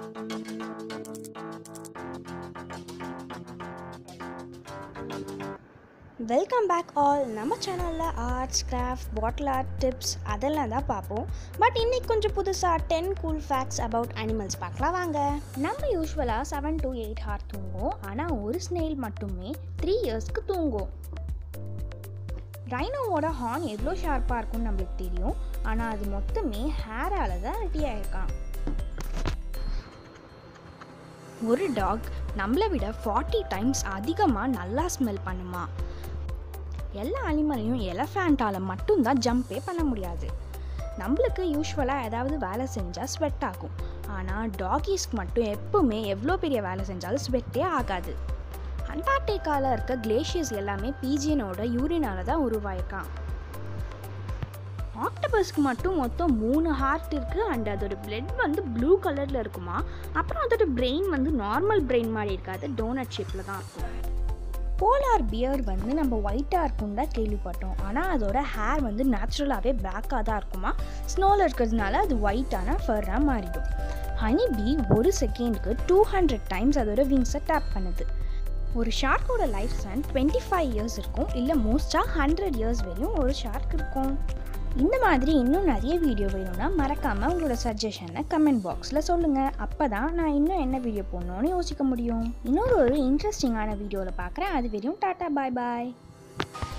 welcome back all நம்ம சேனலில் arts craft bottle art tips அதெல்லாம் தான் பார்ப்போம் பட் இன்னைக்கு கொஞ்சம் புதுசாக ten cool facts about animals பார்க்கலாம் வாங்க நம்ம யூஸ்வலாக செவன் டு எயிட் ஹார் தூங்குவோம் ஆனால் ஒரு ஸ்னெயில் மட்டுமே த்ரீ இயர்ஸ்க்கு தூங்கும் ரைனோவோட ஹார்ன் எவ்வளோ ஷார்ப்பாக இருக்கும்னு நம்மளுக்கு தெரியும் ஆனால் அது மொத்தமே ஹேரால தான் ரெடி ஆயிருக்கான் ஒரு டாக் நம்மளை விட ஃபார்ட்டி டைம்ஸ் அதிகமாக நல்லா ஸ்மெல் பண்ணுமா எல்லா அனிமலையும் எலஃபேண்ட்டால் மட்டும்தான் ஜம்பே பண்ண முடியாது நம்மளுக்கு யூஸ்வலாக ஏதாவது வேலை செஞ்சால் ஸ்வெட் ஆகும் ஆனால் டாகீஸ்க்கு மட்டும் எப்பவுமே எவ்வளோ பெரிய வேலை செஞ்சாலும் ஸ்வெட்டே ஆகாது அண்டார்டிகாவில் இருக்க கிளேஷியர்ஸ் எல்லாமே பீஜியனோட யூரினால தான் உருவாயிருக்கான் ஆக்டபஸ்க்கு மட்டும் மொத்தம் மூணு ஹார்ட் இருக்குது அண்ட் அதோட பிளட் வந்து ப்ளூ கலரில் இருக்குமா அப்புறம் அதோட பிரெயின் வந்து நார்மல் பிரெயின் மாதிரி இருக்காது டோனட் ஷேப்பில் தான் இருக்கும் போலார் பியர் வந்து நம்ம ஒயிட்டாக இருக்கும் தான் கேள்விப்பட்டோம் ஆனால் அதோட ஹேர் வந்து நேச்சுரலாகவே பிளாக்காக தான் இருக்குமா ஸ்னோவில் இருக்கிறதுனால அது ஒயிட்டான ஃபர்ராக மாறிடும் ஹனி பீ ஒரு செகண்டுக்கு டூ ஹண்ட்ரட் டைம்ஸ் அதோட விங்ஸை டேப் பண்ணுது ஒரு ஷார்க்கோட life span twenty five years இருக்கும் இல்லை மோஸ்ட்டாக ஹண்ட்ரட் இயர்ஸ் வரையும் ஒரு ஷார்க் இருக்கும் இந்த மாதிரி இன்னும் நிறைய வீடியோ வேணும்னா மறக்காமல் உங்களோட சஜஷனை கமெண்ட் பாக்ஸில் சொல்லுங்கள் அப்போ தான் நான் இன்னும் என்ன வீடியோ போடணும்னு யோசிக்க முடியும் இன்னொரு ஒரு இன்ட்ரெஸ்டிங்கான வீடியோவில் பார்க்குறேன் அது வரையும் டாட்டா பாய் பாய்